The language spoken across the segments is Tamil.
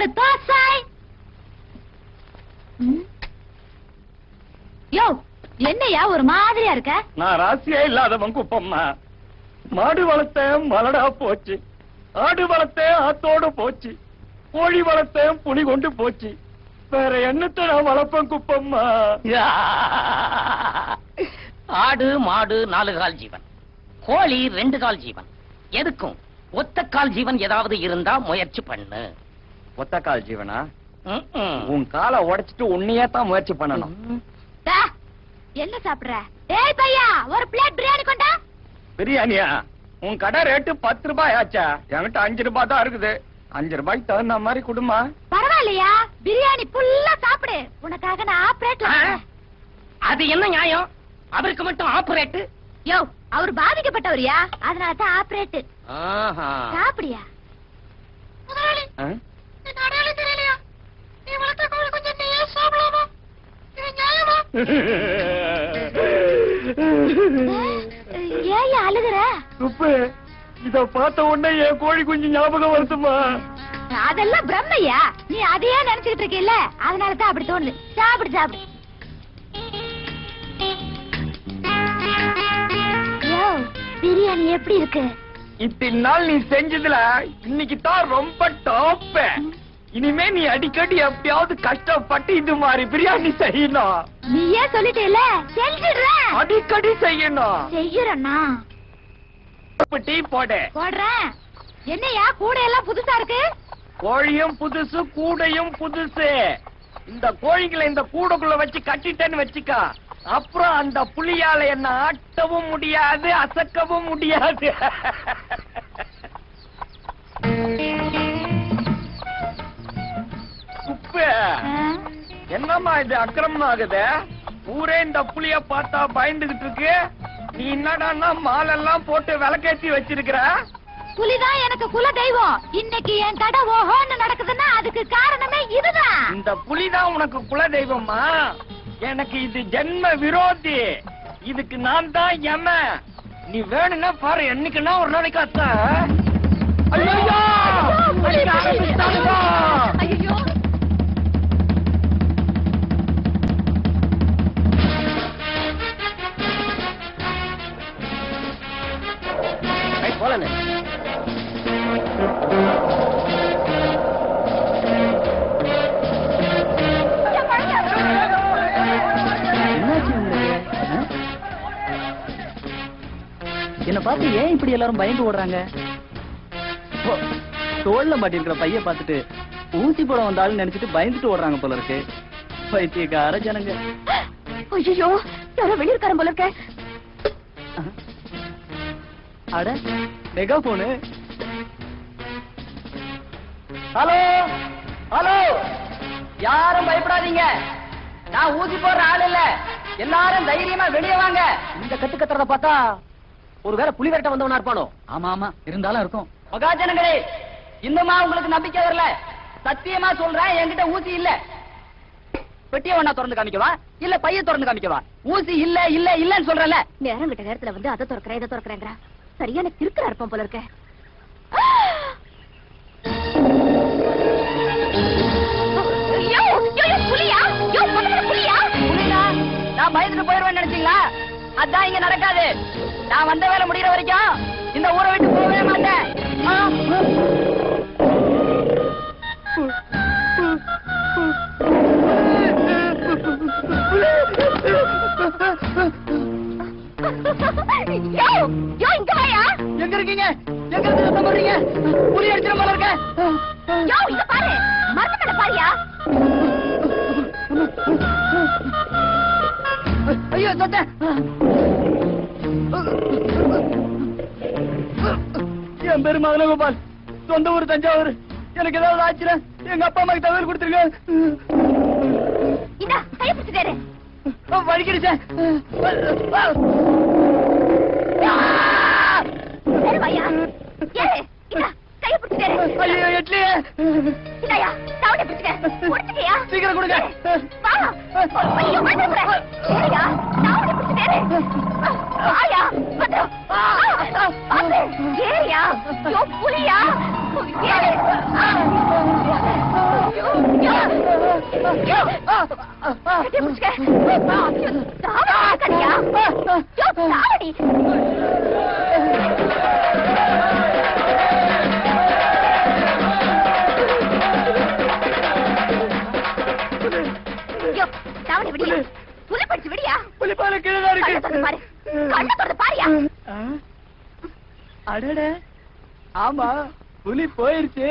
ஒரு தோசை ம். யோ என்னையா ஒரு மாதிரியா இருக்க நான் ராசியே இல்லாதவன் குப்பம்மா மாடு வளர்த்தேன் மலடா போச்சு ஆடு வளர்த்தேன் ஆத்தோடு போச்சு கோழி வளர்த்தேன் புலி கொண்டு போச்சு வேற என்னத்தை நான் வளர்ப்பேன் குப்பம்மா ஆடு மாடு நாலு கால் ஜீவன் கோழி ரெண்டு கால் ஜீவன் எதுக்கும் ஒத்த கால் ஜீவன் ஏதாவது இருந்தா முயற்சி பண்ணு ஒத்த கால் ஜீவனா ம், ம். உன் காலை உடைச்சிட்டு உன்னையே தான் முயற்சி பண்ணணும் டா, என்ன சாப்பிடுற டேய் பையா ஒரு பிளேட் பிரியாணி கொண்டா பிரியாணியா உன் கடை ரேட்டு பத்து ரூபாய் ஆச்சா என்கிட்ட அஞ்சு ரூபாய் தான் இருக்குது அஞ்சு ரூபாய்க்கு தகுந்த மாதிரி கொடுமா பரவாயில்லையா பிரியாணி ஃபுல்லா சாப்பிடு உனக்காக நான் ஆப்ரேட் ஆ? அது என்ன நியாயம் அவருக்கு மட்டும் ஆபரேட் யோ அவர் பாதிக்கப்பட்டவரியா அதனால தான் ஆப்ரேட் ஆஹா சாப்பிடியா முதலாளி ஆ? இந்த அடையாளம் தெரியலையா நீ வளர்த்த கோழி கொஞ்சம் நீயே சாப்பிடலாமா இது நியாயமா ஏன் அழுகுற சுப்பு இத பார்த்த உடனே என் கோழி குஞ்சு ஞாபகம் வருதுமா அதெல்லாம் பிரம்மையா நீ அதையே நினைச்சுக்கிட்டு இருக்கீல்ல அதனால தான் அப்படி தோணுது சாப்பிடு சாப்பிடு யோ, பிரியாணி எப்படி இருக்கு இத்தனை நாள் நீ செஞ்சதுல இன்னைக்கு தான் ரொம்ப டாப் இனிமே நீ அடிக்கடி எப்படியாவது கஷ்டப்பட்டு இது மாதிரி பிரியாணி செய்யணும் நீயே சொல்லிட்டேல செஞ்சிடுறேன் அடிக்கடி செய்யணும் செய்யறேன்னா இப்ப டீ போடு போடுறேன் என்னையா கூட எல்லாம் புதுசா இருக்கு கோழியும் புதுசு கூடையும் புதுசு இந்த கோழிகளை இந்த கூடைக்குள்ள வச்சு கட்டிட்டேன்னு வச்சுக்க அப்புறம் அந்த புலியால என்ன ஆட்டவும் முடியாது அசக்கவும் முடியாது குப்பு ஆ? என்னம்மா இது அக்கிரமம் ஆகுது ஊரே இந்த புலிய பார்த்தா பயந்துகிட்டு இருக்கு நீ என்னடான்னா மாலெல்லாம் போட்டு விளக்கேத்தி வச்சிருக்கிற புலிதான் எனக்கு குல தெய்வம் இன்னைக்கு என் கடை ஓஹோன்னு நடக்குதுன்னா அதுக்கு காரணமே இதுதான் இந்த புலிதான் உனக்கு குல தெய்வமா எனக்கு இது ஜென்ம விரோதி இதுக்கு நான் தான் யம நீ வேணும்னா பாரு என்னைக்குன்னா ஒரு நாளைக்கு அத்தா ஐயோ அடிக்க ஆரம்பிச்சிட்டானுங்க. ஐயோ ஐய், போலண்ணே. என்னாச்சு உங்களுக்கு ஆ? என்ன பார்த்து ஏன் இப்படி எல்லாரும் பயந்து ஓடுறாங்க ஓ, தோல்ல மாட்டிருக்கிற பைய பார்த்துட்டு ஊசி போட வந்தாலும் நினைச்சிட்டு பயந்துட்டு ஓடுறாங்க போல இருக்கு பைத்தியக்கார ஜனங்க ஐயோ யாரோ வெளியிருக்காரன் போல இருக்க ஆ. அட மெகா போனு ஹலோ ஹலோ யாரும் பயப்படாதீங்க நான் ஊசி போடுற ஆள் இல்ல எல்லாரும் தைரியமா வெளியே வாங்க இந்த கட்டு கத்துறத பார்த்தா ஒருவேளை புலி விரட்ட வந்தவனா இருப்பானோ ஆமா ஆமா இருந்தாலும் இருக்கும் மகாஜனங்களே இன்னுமா உங்களுக்கு நம்பிக்கை வரல சத்தியமா சொல்றேன் என்கிட்ட ஊசி இல்ல பெட்டியை ஒண்ணா திறந்து காமிக்கவா இல்ல பைய திறந்து காமிக்கவா ஊசி இல்ல இல்ல இல்லன்னு சொல்றல நேரம் கிட்ட நேரத்துல வந்து அதை திறக்கிறேன் இதை திறக்கிறேங்கிறா சரியான திருக்கிறா இருப்பான் போல இருக்க ஐயோ, ஐயோ, புலியா? ஐயோ, பக்கத்துல புலியா? புரியலா நான் பயந்துட்டு போயிருவேன்னு நினைச்சீங்களா அதான் இங்க நடக்காது நான் வந்த வேலை முடியற வரைக்கும் இந்த ஊரை விட்டு போகவே மாட்டேன் ஆ, ஐயோ, ஐயோ, இங்க வாயா? எங்க இருக்கீங்க எங்க இருந்து சத்தம் போடுறீங்க புலி அடிச்சிட போல இருக்க ஐயோ, இங்க பாரு மருந்து மேல பாரியா ஐயோ சொத்தேன் என் பேரு மதனகோபால் சொந்த ஊர் தஞ்சாவூர் எனக்கு ஏதாவது ஆச்சுன்னா எங்க அப்பா அம்மாக்கு தகவல் கொடுத்துருங்க இந்தா கையை பிடிச்சிட்டாரு வலிக்கிடுச்சேன் சரி வாயா ஏறு இந்தா கையை பிடிச்சிட்டாரு ஐயோ இட்லி இந்தாயா தவணை பிடிச்சிக்க முடிச்சுக்கியா சீக்கிரம் கொடுங்க வா ஐயோ வந்துடுற ஏறியா தவணை பிடிச்சிட்டாரு வாயா வந்துடும் ஏறியா ஐயோ புலியா ஏறு கட்டி பிடிச்சுக்க. ஐயோ, தாவடி, கட்டியா? ஐயோ, தாவடி. ஐயோ, தாவடி விடியா? புலி பிடிச்சு விடியா? புலிப்பால கீழே கண்ணை திறந்து பாரு. கண்ணை திறந்து பாருயா. அடட ஆமா புலி போயிருச்சு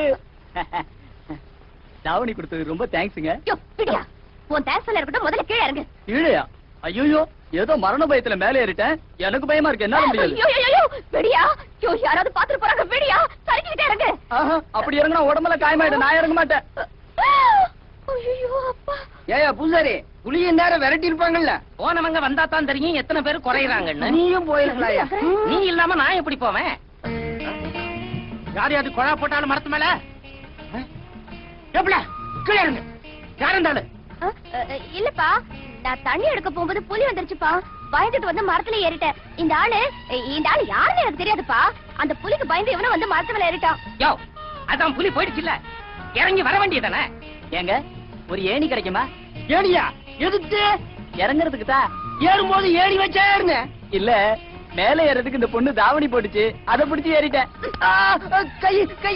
தாவணி கொடுத்தது ரொம்ப தேங்க்ஸுங்க ஐயோ, விடியா. உன் தேசல இருக்கட்டும் முதல்ல கீழே இறங்கு கீழையா ஐயோ ஏதோ மரண பயத்துல மேலே ஏறிட்டேன் எனக்கு பயமா இருக்கு என்னால முடியாது ஐயோ, ஐயோ, ஐயோ, விடியா. ஐயோ, யாராவது பாத்துட்டு போறாங்க விடியா சரிக்கிட்டே இறங்கு ஆஹா, அப்படி இறங்கினா உடம்புல காயமாயிடும் நான் இறங்க மாட்டேன் ஐயோ அப்பா ஏயா பூசாரி புளிய நேரம் விரட்டி இருப்பாங்கல்ல போனவங்க வந்தா தான் தெரியும் எத்தனை பேர் குறையறாங்கன்னு நீயும் போயிருக்கலாம்யா நீ இல்லாம நான் எப்படி போவேன் யார் யாரு குழா போட்டாலும் மரத்து மேல எப்பல கீழே இருங்க யார் இருந்தாலும் அஹ், அஹ், இல்லப்பா நான் தண்ணி எடுக்க போகும்போது புலி வந்துருச்சுப்பா பயந்துட்டு வந்து மரத்துல ஏறிட்டேன் இந்த ஆளு அஹ், இந்த ஆளு யாருன்னு எனக்கு தெரியாதுப்பா அந்த புலிக்கு பயந்து இவனும் வந்து மரத்து மேல ஏறிட்டான் யோ அதான் புலி போயிடுச்சுல்ல இறங்கி வர வேண்டியதானே ஏங்க ஒரு ஏணி கிடைக்குமா ஏடியா எதுக்கு இறங்குறதுக்கு தான் ஏறும்போது ஏறி வச்சா ஏறுங்க இல்ல மேலே ஏறதுக்கு இந்த பொண்ணு தாவணி போட்டுச்சு அதை பிடிச்சு ஏறிட்டேன் கை கை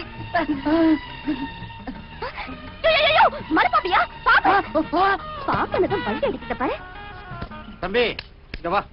ஐயோ, ஐயோ, ஐயோ, மறுபாப்பியா பாப்பா பாப்பனதான் வண்டி அடிக்கிட்ட பாரு தம்பி இங்க வா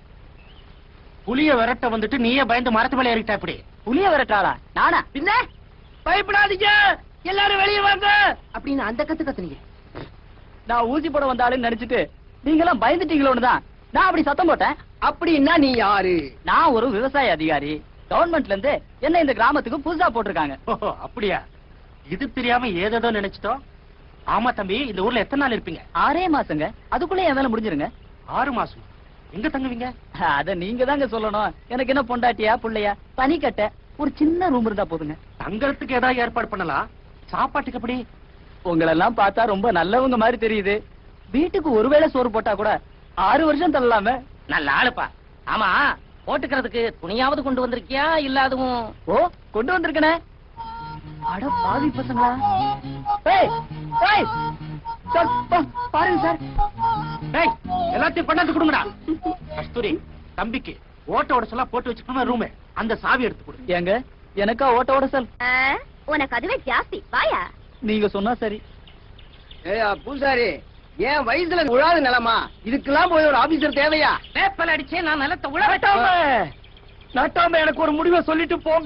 புலிய விரட்ட வந்துட்டு நீயே பயந்து மரத்து மேல ஏறிட்டா இப்படி புளிய விரட்டாளா நானா பின்ன பயப்படாதீங்க எல்லாரும் வெளியே வாங்க அப்படின்னு அந்த கத்து கத்துனீங்க நான் ஊசி போட வந்தாலும் நினைச்சிட்டு நீங்க எல்லாம் பயந்துட்டீங்களோன்னு தான் நான் அப்படி சத்தம் போட்டேன் அப்படின்னா நீ யாரு நான் ஒரு விவசாய அதிகாரி கவர்மெண்ட்ல இருந்து என்ன இந்த கிராமத்துக்கு புதுசா போட்டிருக்காங்க ஓஹோ அப்படியா இது தெரியாம ஏதேதோ நினைச்சிட்டோம் ஆமா தம்பி இந்த ஊர்ல எத்தனை நாள் இருப்பீங்க ஆறே மாசங்க அதுக்குள்ள என் வேலை முடிஞ்சிருங்க ஆறு மாசம் எங்க தங்குவீங்க அத நீங்க தாங்க சொல்லணும் எனக்கு என்ன பொண்டாட்டியா புள்ளையா தனி கட்ட ஒரு சின்ன ரூம் இருந்தா போதுங்க தங்கறதுக்கு ஏதாவது ஏற்பாடு பண்ணலாம் சாப்பாட்டுக்கு எப்படி உங்களெல்லாம் பார்த்தா ரொம்ப நல்லவங்க மாதிரி தெரியுது வீட்டுக்கு ஒருவேளை சோறு போட்டா கூட ஆறு வருஷம் தள்ளலாமே நல்ல ஆளுப்பா ஆமா போட்டுக்கிறதுக்கு துணியாவது கொண்டு வந்திருக்கியா இல்ல அதுவும் ஓ கொண்டு வந்திருக்கனே அட பாவி பசங்களா ஏய் ஏய் சார், பா- பாருங்க சார் டேய் எல்லாத்தையும் கொண்டாந்து கொடுங்கடா கஸ்தூரி தம்பிக்கு ஓட்ட ஓட போட்டு வச்சுக்கணும் ரூமு அந்த சாவி எடுத்து கொடு ஏங்க எனக்கா ஓட்ட ஓட சார் ஆ, உனக்கு அதுவே ஜாஸ்தி வாயா நீங்க சொன்னா சரி ஏயா பூசாரி ஏன் வயசுல உழாத நிலமா இதுக்கெல்லாம் போய் ஒரு ஆபீசர் தேவையா பேப்பல் அடிச்சே நான் நிலத்தை உழ நாட்டாம நாட்டாம எனக்கு ஒரு முடிவை சொல்லிட்டு போங்க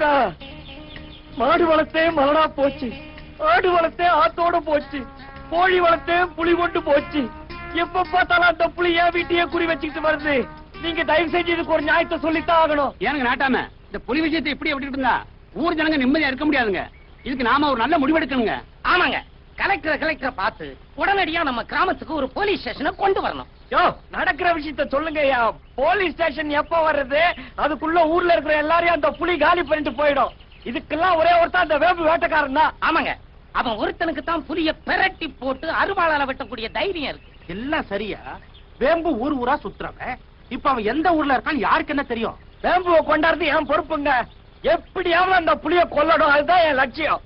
மாடு வளர்த்தே மலடா போச்சு ஆடு வளர்த்தே ஆத்தோட போச்சு கோழி வளர்த்தே புலி கொண்டு போச்சு எப்ப பார்த்தாலும் அந்த புலி என் வீட்டையே குறி வச்சுக்கிட்டு வருது நீங்க தயவு செஞ்சு இதுக்கு ஒரு நியாயத்தை சொல்லித்தான் ஆகணும் ஏனுங்க நாட்டாம இந்த புலி விஷயத்தை இப்படி விட்டுட்டு இருந்தா ஊர் ஜனங்க நிம்மதியா இருக்க முடியாதுங்க இதுக்கு நாம ஒரு நல்ல முடிவெடுக்கணுங்க ஆமாங்க கலெக்டர் கலெக்டர் பார்த்து உடனடியா நம்ம கிராமத்துக்கு ஒரு போலீஸ் ஸ்டேஷனை கொண்டு வரணும் யோ நடக்கிற விஷயத்த சொல்லுங்க ஐயா போலீஸ் ஸ்டேஷன் எப்ப வர்றது அதுக்குள்ள ஊர்ல இருக்கிற எல்லாரையும் அந்த புலி காலி பண்ணிட்டு போயிடும் இதுக்கெல்லாம் ஒரே ஒருத்தன் அந்த வேம்பு வேட்டைக்காரன் தான் ஆமாங்க அவன் ஒருத்தனுக்கு தான் புலிய பெரட்டி போட்டு அருவாளால வெட்டக்கூடிய தைரியம் இருக்கு எல்லாம் சரியா வேம்பு ஊர் ஊரா சுத்துறவன் இப்ப அவன் எந்த ஊர்ல இருக்கான் யாருக்கு என்ன தெரியும் வேம்புவை கொண்டாடுறது என் பொறுப்புங்க எப்படியாவது அந்த புலிய கொல்லணும் அதுதான் என் லட்சியம்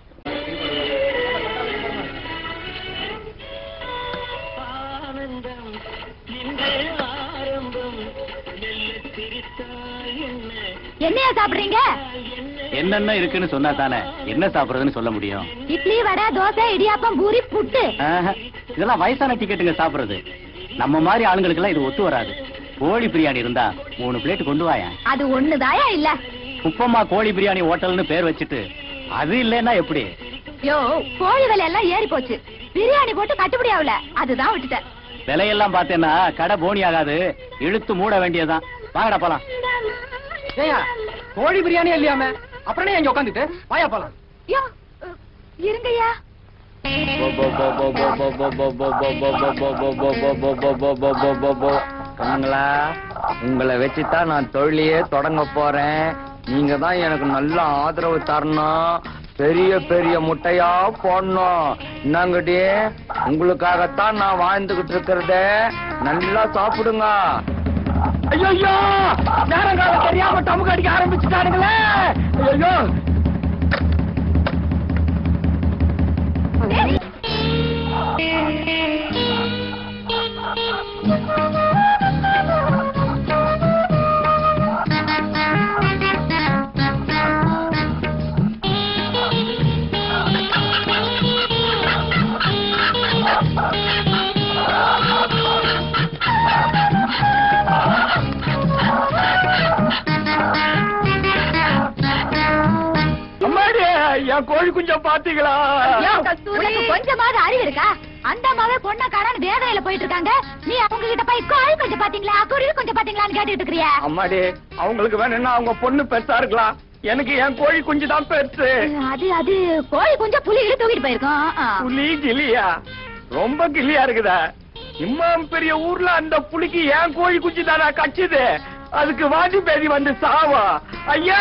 என்னையா சாப்பிடுறீங்க என்னென்ன இருக்குன்னு சொன்னா தானே என்ன சாப்பிடுறதுன்னு சொல்ல முடியும் இட்லி வடை தோசை இடியாப்பம் பூரி புட்டு ஆஹா, இதெல்லாம் வயசான டிக்கெட்டுங்க சாப்பிடுறது நம்ம மாதிரி ஆளுங்களுக்கெல்லாம் இது ஒத்து வராது கோழி பிரியாணி இருந்தா மூணு பிளேட் கொண்டு வாயா அது ஒண்ணுதாயா இல்ல குப்பமா கோழி பிரியாணி ஹோட்டல்னு பேர் வச்சுட்டு அது இல்லைன்னா எப்படி யோ கோழி விலை எல்லாம் ஏறி போச்சு பிரியாணி போட்டு கட்டுப்படி ஆகல அதுதான் விட்டுட்டேன் விலையெல்லாம் பார்த்தேன்னா கடை போனி ஆகாது இழுத்து மூட வேண்டியதுதான் வாங்கடா போலாம் ஏயா கோழி பிரியாணி இல்லையாம அப்புறம் இங்க உட்காந்துட்டு வாயா போலாம் யோ அஹ், இருங்கய்யா கண்ணுங்களா உங்களை வச்சுதான் நான் தொழிலையே தொடங்க போறேன் நீங்க தான் எனக்கு நல்ல ஆதரவு தரணும் பெரிய பெரிய முட்டையா போடணும் என்னங்கடி உங்களுக்காகத்தான் நான் வாழ்ந்துகிட்டு இருக்கிறத நல்லா சாப்பிடுங்க ஐயோ நேரங்காலம் தெரியாம டமுக்கு அடிக்க ஆரம்பிச்சுட்டானுங்களே ஐயோ டேய். என் கோழி குஞ்ச பாத்தீங்களா உனக்கு கொஞ்சமாவது அறிவு இருக்கா அந்த அம்மாவே பொண்ண காணான்னு வேதனையில போயிட்டு இருக்காங்க நீ அவங்க கிட்ட போய் கோழி கொஞ்சம் பாத்தீங்களா குருவி கொஞ்சம் பாத்தீங்களான்னு கேட்டுட்டு இருக்கிறியா அம்மாடி அவங்களுக்கு வேணும்னா அவங்க பொண்ணு பெருசா இருக்கலாம் எனக்கு என் கோழி குஞ்சு தான் பெருசு அது அது கோழி கொஞ்சம் புலி இழு தூக்கிட்டு போயிருக்கோம் ஆ. புலி கிளியா ரொம்ப கிளியா இருக்குதா இம்மாம் பெரிய ஊர்ல அந்த புலிக்கு ஏன் கோழி குஞ்சு தானா கச்சுது அதுக்கு வாதி பேதி வந்து சாவா ஐயா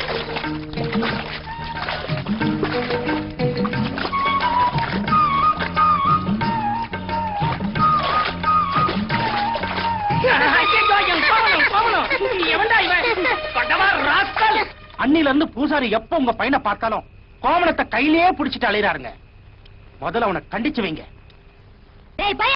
அன்னில இருந்து பூசாரி எப்ப உங்க பையனை பார்த்தாலும் கோமணத்தை கையிலேயே புடிச்சிட்டு அலையறாருங்க முதல்ல அவனை கண்டிச்சு வைங்க டேய் பையன்